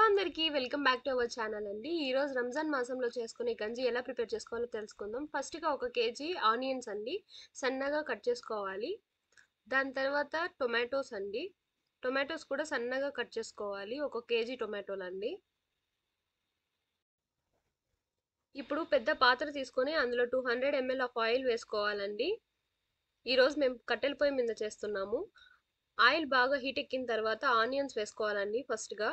అందరికీ welcome back to our channel అండి ఈ రోజు రంజాన్ మాసంలో చేసుకునే గంజి ఎలా ప్రిపేర్ చేసుకోవాలో తెలుసుకుందాం ఫస్ట్గా ఒక కేజీ ఆనియన్స్ అండి సన్నగా కట్ చేసుకోవాలి దాని తర్వాత టొమాటోస్ అండి టొమాటోస్ కూడా సన్నగా కట్ చేసుకోవాలి ఒక కేజీ టొమాటోలు అండి ఇప్పుడు పెద్ద పాత్ర తీసుకొని అందులో two hundred ML of oil వేసుకోవాలండి ఈరోజు మేము కట్టెల పొయ్యి మీద చేస్తున్నాము ఆయిల్ బాగా హీట్ ఎక్కిన తర్వాత ఆనియన్స్ వేసుకోవాలండి ఫస్ట్గా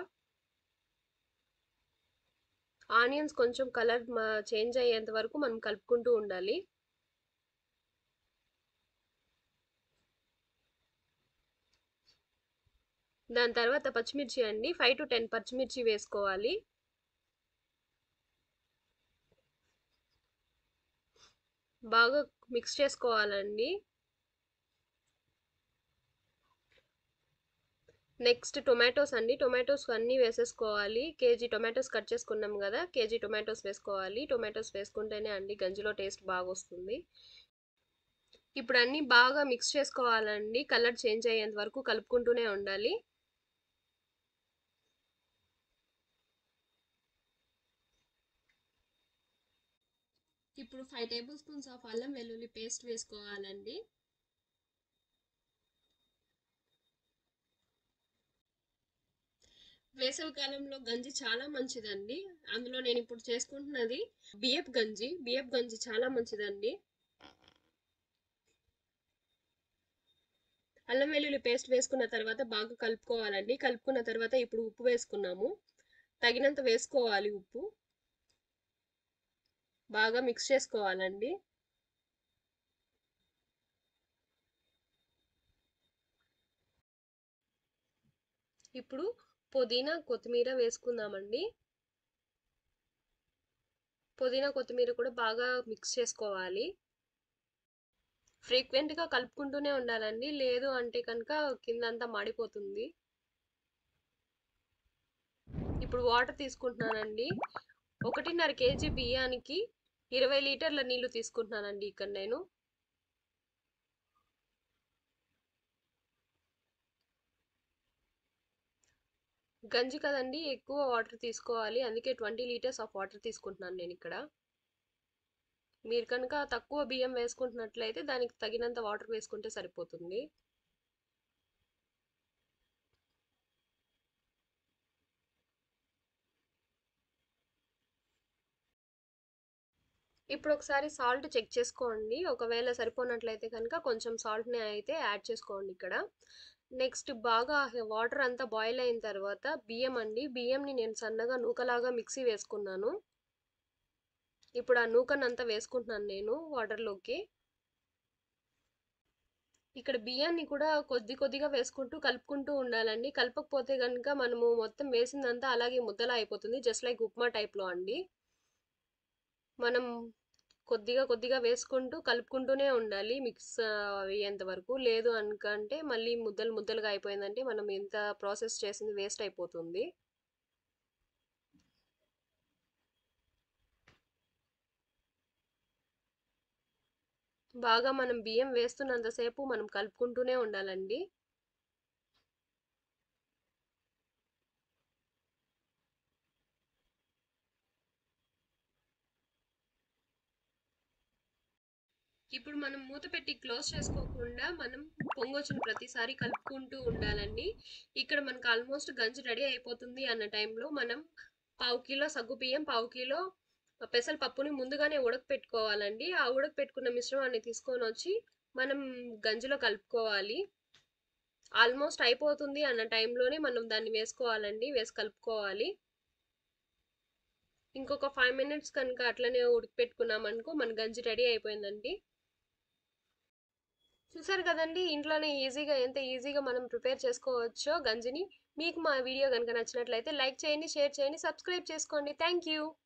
ఆనియన్స్ కొంచెం కలర్ చేంజ్ అయ్యేంత వరకు మనం కలుపుకుంటూ ఉండాలి దాని తర్వాత పచ్చిమిర్చి అండి ఫైవ్ టు టెన్ పచ్చిమిర్చి వేసుకోవాలి బాగా మిక్స్ చేసుకోవాలండి నెక్స్ట్ టొమాటోస్ అండి టొమాటోస్ అన్నీ వేసేసుకోవాలి కేజీ టొమాటోస్ కట్ చేసుకున్నాం కదా కేజీ టొమాటోస్ వేసుకోవాలి టొమాటోస్ వేసుకుంటేనే అండి గంజిలో టేస్ట్ బాగా వస్తుంది ఇప్పుడు అన్నీ బాగా మిక్స్ చేసుకోవాలండి కలర్ చేంజ్ అయ్యేంత వరకు కలుపుకుంటూనే ఉండాలి ఇప్పుడు ఫైవ్ టేబుల్ స్పూన్స్ ఆఫ్ అల్లం వెల్లుల్లి పేస్ట్ వేసుకోవాలండి వేసవి కాలంలో గంజి చాలా మంచిదండి అందులో నేను ఇప్పుడు చేసుకుంటున్నది బియ్యపు గంజి బియ్యపు గంజి చాలా మంచిదండి అల్లం వెల్లుల్లి పేస్ట్ వేసుకున్న తర్వాత బాగా కలుపుకోవాలండి కలుపుకున్న తర్వాత ఇప్పుడు ఉప్పు వేసుకున్నాము తగినంత వేసుకోవాలి ఉప్పు బాగా మిక్స్ చేసుకోవాలండి ఇప్పుడు పుదీనా కొత్తిమీర వేసుకుందామండి పుదీనా కొత్తిమీర కూడా బాగా మిక్స్ చేసుకోవాలి ఫ్రీక్వెంట్గా కలుపుకుంటూనే ఉండాలండి లేదు అంటే కనుక కిందంతా మాడిపోతుంది ఇప్పుడు వాటర్ తీసుకుంటున్నానండి ఒకటిన్నర కేజీ బియ్యానికి ఇరవై లీటర్ల నీళ్లు తీసుకుంటున్నానండి ఇక్కడ నేను గంజి కదండి ఎక్కువ వాటర్ తీసుకోవాలి అందుకే ట్వంటీ లీటర్స్ ఆఫ్ వాటర్ తీసుకుంటున్నాను నేను ఇక్కడ మీరు కనుక తక్కువ బియ్యం వేసుకుంటున్నట్లయితే దానికి తగినంత వాటర్ వేసుకుంటే సరిపోతుంది ఇప్పుడు ఒకసారి సాల్ట్ చెక్ చేసుకోండి ఒకవేళ సరిపోనట్లయితే కనుక కొంచెం సాల్ట్ని అయితే యాడ్ చేసుకోండి ఇక్కడ నెక్స్ట్ బాగా వాటర్ అంతా బాయిల్ అయిన తర్వాత బియ్యం అండి బియ్యంని నేను సన్నగా నూకలాగా మిక్సీ వేసుకున్నాను ఇప్పుడు ఆ నూకనంతా వేసుకుంటున్నాను నేను వాటర్లోకి ఇక్కడ బియ్యాన్ని కూడా కొద్ది కొద్దిగా వేసుకుంటూ కలుపుకుంటూ ఉండాలండి కలపకపోతే కనుక మనము మొత్తం వేసిందంతా అలాగే ముద్దలా అయిపోతుంది జస్ట్ లైక్ ఉప్మా టైప్లో అండి మనం కొద్దిగా కొద్దిగా వేసుకుంటూ కలుపుకుంటూనే ఉండాలి మిక్స్ అయ్యేంత వరకు లేదు అనుకంటే మళ్ళీ ముద్దలు ముద్దలుగా అయిపోయిందంటే మనం ఎంత ప్రాసెస్ చేసింది వేస్ట్ అయిపోతుంది బాగా మనం బియ్యం వేస్తున్నంతసేపు మనం కలుపుకుంటూనే ఉండాలండి ఇప్పుడు మనం మూత పెట్టి క్లోజ్ చేసుకోకుండా మనం పొంగొచ్చిన ప్రతిసారి కలుపుకుంటూ ఉండాలండి ఇక్కడ మనకు ఆల్మోస్ట్ గంజి రెడీ అయిపోతుంది అన్న టైంలో మనం పావు కిలో సగ్గు బియ్యం పావు కిలో పెసల పప్పుని ముందుగానే ఉడకపెట్టుకోవాలండి ఆ ఉడకపెట్టుకున్న మిశ్రమాన్ని తీసుకొని వచ్చి మనం గంజిలో కలుపుకోవాలి ఆల్మోస్ట్ అయిపోతుంది అన్న టైంలోనే మనం దాన్ని వేసుకోవాలండి వేసి కలుపుకోవాలి ఇంకొక ఫైవ్ మినిట్స్ కనుక అట్లనే ఉడికిపెట్టుకున్నాం అనుకో మన గంజి రెడీ అయిపోయిందండి చూసారు కదండి ఇంట్లోనే ఈజీగా ఎంత ఈజీగా మనం ప్రిపేర్ చేసుకోవచ్చో గంజిని మీకు మా వీడియో కనుక నచ్చినట్లయితే లైక్ చేయండి షేర్ చేయండి సబ్స్క్రైబ్ చేసుకోండి థ్యాంక్ యూ